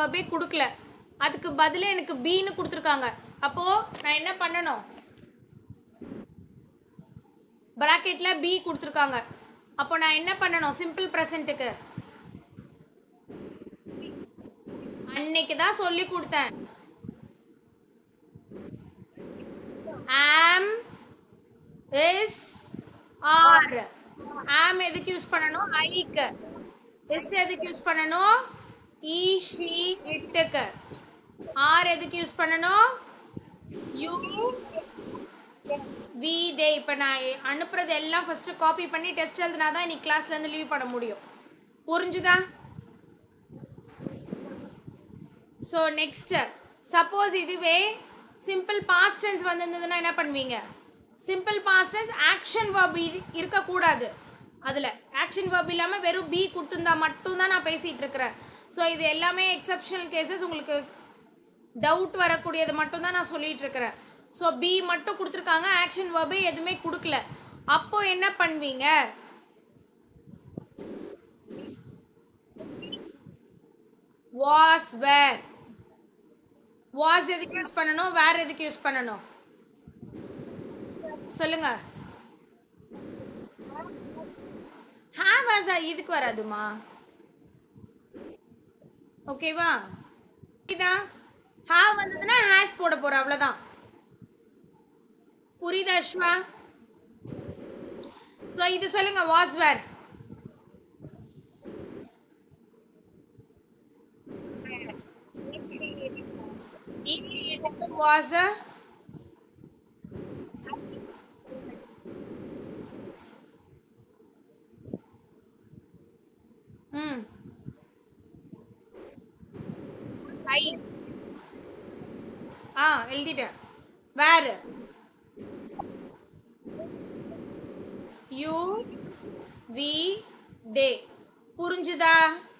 வேர்பே கொடுக்கல அதுக்கு பதிலா எனக்கு பீன்னு கொடுத்துருக்காங்க அப்போது நான் என்ன பண்ணணும் ப்ராக்கெட்டில் பி கொடுத்துருக்காங்க அப்போ நான் என்ன பண்ணணும் சிம்பிள் ப்ரெசண்ட்டுக்கு அன்னைக்கு தான் சொல்லி கொடுத்தேன் ஆம் இஸ் ஆர் ஆம் எதுக்கு யூஸ் பண்ணணும் ஐக்கு இஸ் எதுக்கு யூஸ் பண்ணணும் ஈ ஷி இட்டுக்கு ஆர் எதுக்கு யூஸ் பண்ணணும் யூ வி டே இப்போ நான் அனுப்புறது எல்லாம் ஃபஸ்ட்டு காப்பி பண்ணி டெஸ்ட் எழுதுனா தான் இன்னைக்கு கிளாஸ்லேருந்து லீவ் பண்ண முடியும் புரிஞ்சுதா ஸோ நெக்ஸ்ட்டு சப்போஸ் இதுவே சிம்பிள் பாஸ்ட் டென்ஸ் வந்திருந்ததுன்னா என்ன பண்ணுவீங்க simple past tense action verb இரு- இருக்கக்கூடாது அதில் ஆக்ஷன் verb இல்லாமல் வெறும் பி கொடுத்துருந்தா மட்டும்தான் நான் பேசிகிட்டு இருக்கிறேன் ஸோ இது எல்லாமே எக்ஸப்ஷனல் கேசஸ் உங்களுக்கு டவுட் வரக்கூடியது மட்டும் தான் நான் சொல்லிட்டு இருக்கிறேன் ஸோ பி மட்டும் கொடுத்துருக்காங்க ஆக்ஷன் verb எதுவுமே கொடுக்கல அப்போ என்ன பண்ணுவீங்க வாஸ் வேர் வாஸ் எதுக்கு யூஸ் பண்ணணும் வேர் எதுக்கு யூஸ் பண்ணணும் சொல்லுங்க ஹேவ் ஆஸ் இதுக்கு வராதுமா ஓகேவா இதா ஹேவ் வந்ததுன்னா ஹேஸ் போட போறோம் அவ்வளவுதான் புரியுதா அஸ்வா ஸோ இது சொல்லுங்க வாஸ் வேர் ஈஸி எடுத்து வாஸ் ம் ஐ ஆ எழுதிட்டேன் வேறு யூ வி டே புரிஞ்சுதா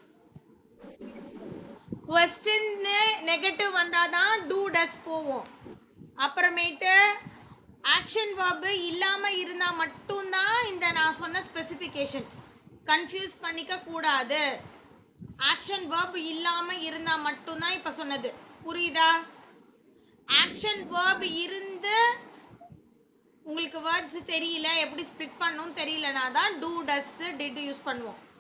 கொஸ்டின்னு நெகட்டிவ் வந்தால் தான் டூ டஸ் போவோம் அப்புறமேட்டு ஆக்ஷன் verb இல்லாமல் இருந்தால் மட்டும்தான் இந்த நான் சொன்ன ஸ்பெசிஃபிகேஷன் கன்ஃபியூஸ் பண்ணிக்க கூடாது ஆக்ஷன் verb இல்லாமல் இருந்தால் மட்டும்தான் இப்போ சொன்னது புரியுதா ஆக்ஷன் verb இருந்து உங்களுக்கு வேர்ட்ஸ் தெரியல எப்படி ஸ்ப்ளிட் பண்ணணும் தெரியலனா தான் டூ டஸ் டிட் யூஸ் பண்ணுவோம்